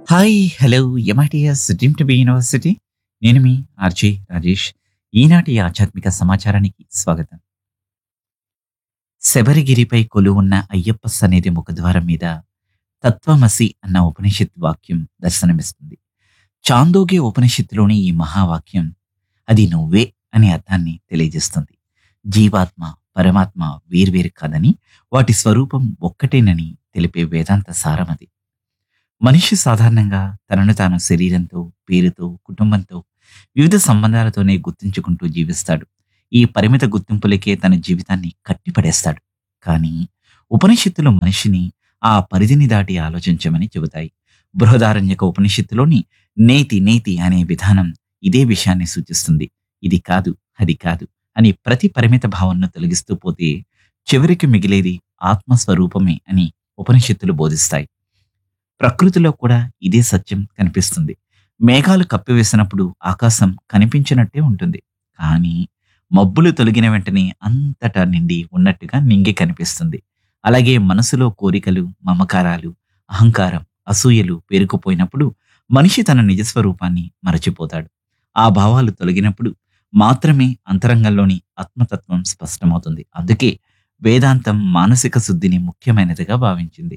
hi hello MITS dream to be university నేను మీ RJ Rajesh ఈనాటి ఆధ్యాత్మిక సమాచారానికి స్వాగతం శబరిగిరిపై కొలువున్న అయ్యప్ప సన్నిధి ముఖద్వారం మీద తత్వమసి అన్న ఉపనిషత్ వాక్యం దర్శనమిస్తుంది చాందోగ్య ఉపనిషత్తులోని ఈ మహావాక్యం అది నువ్వే అనే అర్థాన్ని తెలియజేస్తుంది జీవాత్మ పరమాత్మ వేర్వేరు కాదని వాటి స్వరూపం ఒక్కటేనని తెలిపే వేదాంత సారమది మనిషి సాధారణంగా తనను తాను శరీరంతో పేరుతో కుటుంబంతో వివిధ సంబంధాలతోనే గుర్తించుకుంటూ జీవిస్తాడు ఈ పరిమిత గుర్తింపులకే తన జీవితాన్ని కట్టిపడేస్తాడు కానీ ఉపనిషత్తులు మనిషిని ఆ పరిధిని దాటి ఆలోచించమని చెబుతాయి బృహదారణ్యక ఉపనిషత్తులోని నేతి నేతి అనే విధానం ఇదే విషయాన్ని సూచిస్తుంది ఇది కాదు అది కాదు అని ప్రతి పరిమిత భావనను తొలగిస్తూ పోతే చివరికి మిగిలేది ఆత్మస్వరూపమే అని ఉపనిషత్తులు బోధిస్తాయి ప్రకృతిలో కూడా ఇదే సత్యం కనిపిస్తుంది మేఘాలు కప్పివేసినప్పుడు ఆకాశం కనిపించినట్టే ఉంటుంది కానీ మబ్బులు తొలగిన వెంటనే అంతటా నిండి ఉన్నట్టుగా నింగి కనిపిస్తుంది అలాగే మనసులో కోరికలు మమకారాలు అహంకారం అసూయలు పేరుకుపోయినప్పుడు మనిషి తన నిజస్వరూపాన్ని మరచిపోతాడు ఆ భావాలు తొలగినప్పుడు మాత్రమే అంతరంగంలోని ఆత్మతత్వం స్పష్టమవుతుంది అందుకే వేదాంతం మానసిక శుద్ధిని ముఖ్యమైనదిగా భావించింది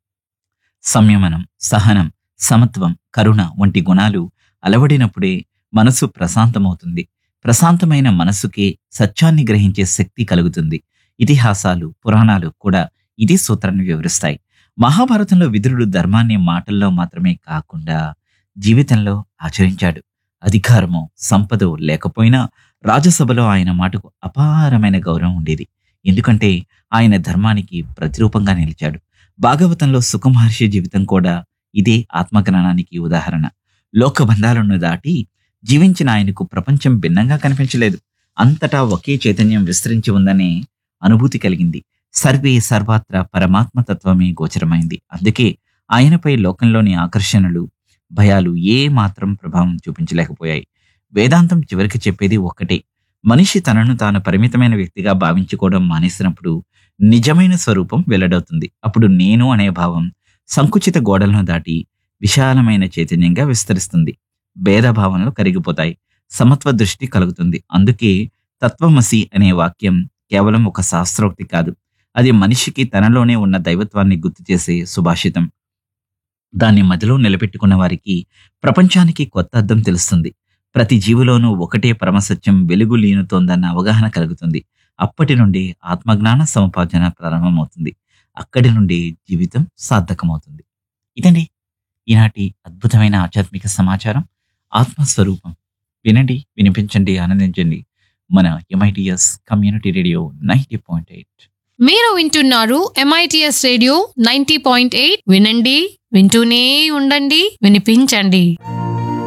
సంయమనం సహనం సమత్వం కరుణ వంటి గుణాలు అలవడినప్పుడే మనసు ప్రశాంతమవుతుంది ప్రశాంతమైన మనసుకే సత్యాన్ని గ్రహించే శక్తి కలుగుతుంది ఇతిహాసాలు పురాణాలు కూడా ఇదే సూత్రాన్ని వివరిస్తాయి మహాభారతంలో విదురుడు ధర్మాన్ని మాటల్లో మాత్రమే కాకుండా జీవితంలో ఆచరించాడు అధికారమో సంపదో లేకపోయినా రాజసభలో ఆయన మాటకు అపారమైన గౌరవం ఉండేది ఎందుకంటే ఆయన ధర్మానికి ప్రతిరూపంగా నిలిచాడు భాగవతంలో సుఖమహర్షి జీవితం కూడా ఇదే ఆత్మజ్ఞానానికి ఉదాహరణ లోకబంధాలను దాటి జీవించిన ఆయనకు ప్రపంచం భిన్నంగా కనిపించలేదు అంతటా ఒకే చైతన్యం విస్తరించి ఉందనే అనుభూతి కలిగింది సర్వే సర్వాత్ర పరమాత్మ తత్వమే గోచరమైంది అందుకే ఆయనపై లోకంలోని ఆకర్షణలు భయాలు ఏ మాత్రం ప్రభావం చూపించలేకపోయాయి వేదాంతం చివరికి చెప్పేది ఒక్కటే మనిషి తనను తాను పరిమితమైన వ్యక్తిగా భావించుకోవడం మానేసినప్పుడు నిజమైన స్వరూపం వెల్లడవుతుంది అప్పుడు నేను అనే భావం సంకుచిత గోడలను దాటి విశాలమైన చైతన్యంగా విస్తరిస్తుంది భేదభావనలు కరిగిపోతాయి సమత్వ దృష్టి కలుగుతుంది అందుకే తత్వమసి అనే వాక్యం కేవలం ఒక శాస్త్రోక్తి కాదు అది మనిషికి తనలోనే ఉన్న దైవత్వాన్ని గుర్తు చేసే సుభాషితం దాన్ని మదిలో నిలబెట్టుకున్న వారికి ప్రపంచానికి కొత్త అర్థం తెలుస్తుంది ప్రతి జీవిలోనూ ఒకటే పరమసత్యం వెలుగు లీనుతోందన్న అవగాహన కలుగుతుంది అప్పటి నుండి ఆత్మజ్ఞాన సముపార్జన ప్రారంభమవుతుంది అక్కడి నుండి జీవితం సార్థకమవుతుంది ఇదండి ఈనాటి అద్భుతమైన ఆధ్యాత్మిక సమాచారం ఆత్మస్వరూపం వినండి వినిపించండి ఆనందించండి మన MITS community radio ninety point eight మీరు వింటున్నారు MITS radio ninety point eight వినండి వింటూనే ఉండండి వినిపించండి